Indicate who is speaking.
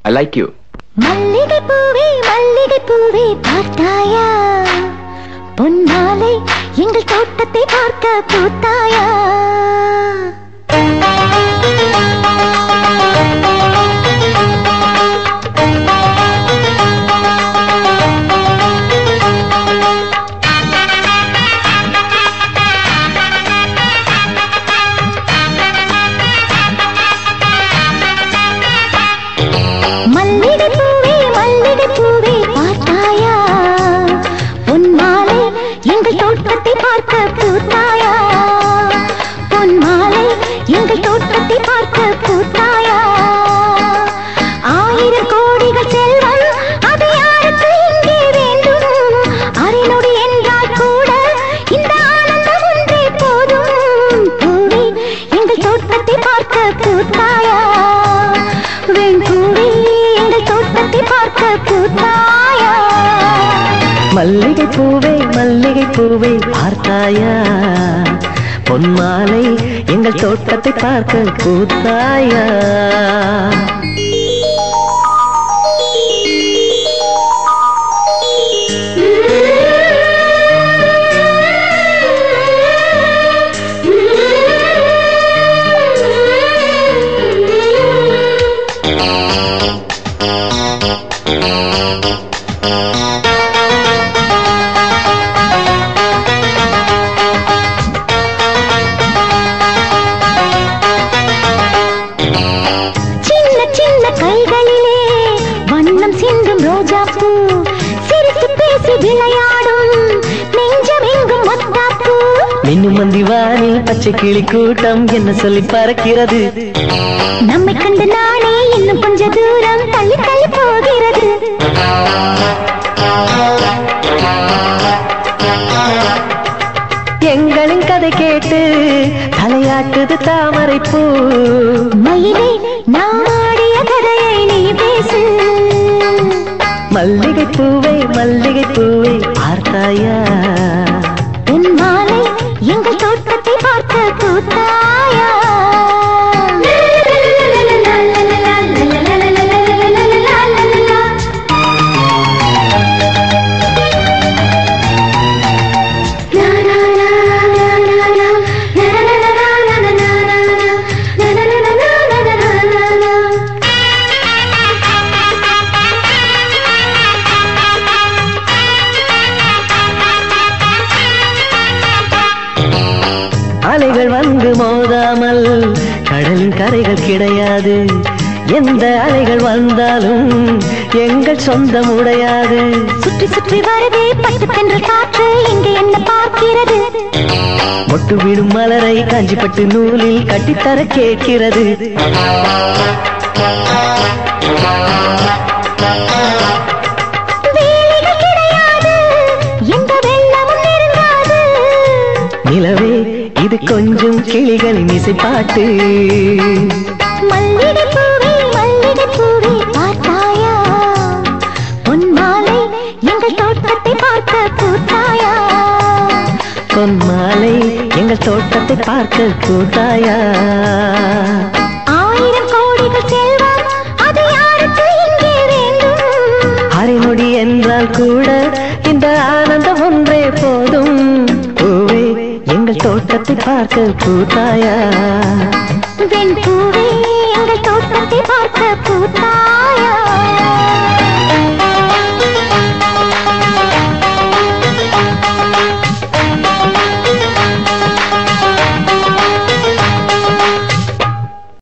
Speaker 1: I like you
Speaker 2: மல்லிகை பூவே மல்லிகை பூவே பார்த்தாயா பொன்னாலை எங்கள் தோட்டத்தை பார்க்க பூத்தாயா மல்லிகை பூவே மல்லிகை பூவே பார்த்தாயா பொன் மாலை எங்கள் தோட்டத்தை பார்க்க பூத்தாயா பொன் மாலை எங்கள் தோட்டத்தை பார்க்க பூத்தாயா ஆயிரம் கோடிகள் செல்வம் அது யாருக்கு இங்கே வேண்டும் அரைநொடி என்றால் கூட இந்த ஆனந்தம் ஒன்றே போதும் பூவே எங்கள் தோட்டத்தை பார்க்க பூத்தாயா வெண்பூவே எங்கள் தோட்டத்தை பார்க்க பூத்தாயா
Speaker 3: மல்லிகை பூவே மல்லிகை பூவே பார்த்தாயா பொன்மாலை எங்கள் தோட்டத்தை பார்க்க பூத்தாயா
Speaker 2: சின்ன சின்ன கைகளிலே வண்ணம் சிந்தும் ரோஜா பூ சிரித்து பேசி விளையாடும் நெஞ்சமெங்கும் மத்தாப்பூ
Speaker 3: மின்னும் மந்தி வானில் பச்சை கிளி கூட்டம் என்ன சொல்லி பறக்கிறது
Speaker 2: நம்மை கண்டு நானே இன்னும் கொஞ்ச தூரம் தள்ளி தள்ளி போகிறது
Speaker 3: எங்களின் கதை கேட்டு தலையாட்டுது தாமரை பூ
Speaker 2: மயிலே நாடிய கதையை நீ பேசு
Speaker 3: மல்லிகை பூவை மல்லிகை பூவை பார்த்தாயா
Speaker 2: உன் மாலை எங்கள் தோட்டத்தை பார்க்க கூத்தாயா
Speaker 3: அலைகள் வந்து மோதாமல் கடலின் கரைகள் கிடையாது எந்த அலைகள் வந்தாலும் எங்கள் சொந்தம் உடையாது
Speaker 2: சுற்றி சுற்றி வருதே பட்டு தென்ற காற்று இங்கு என்ன பார்க்கிறது
Speaker 3: மொட்டு விடும் மலரை காஞ்சிப்பட்டு நூலில் கட்டித்தர கேட்கிறது
Speaker 2: வேலைகள் கிடையாது எந்த வெள்ளமும் நெருங்காது
Speaker 3: நிலவே இது கொஞ்சம் கிளிகளின் இசைப்பாட்டு
Speaker 2: மல்லிகை பூவே மல்லிகை பூவே பார்த்தாயா பொன் மாலை எங்கள் தோட்டத்தை பார்க்க கூத்தாயா
Speaker 3: பொன் மாலை எங்கள் தோட்டத்தை பார்க்க கூட்டாயா
Speaker 2: ஆயிரம் கோடிகள் செல்வம் அது யாருக்கு இங்கே வேண்டும்
Speaker 3: அரை நொடி என்றால் கூட இந்த ஆனந்தம் ஒன்றே போதும் பூவே எங்கள் தோட்டத்தை பார்க்க கூட்டாயா
Speaker 2: வெண் பூவே எங்கள் தோட்டத்தை பார்க்க கூத்தாயா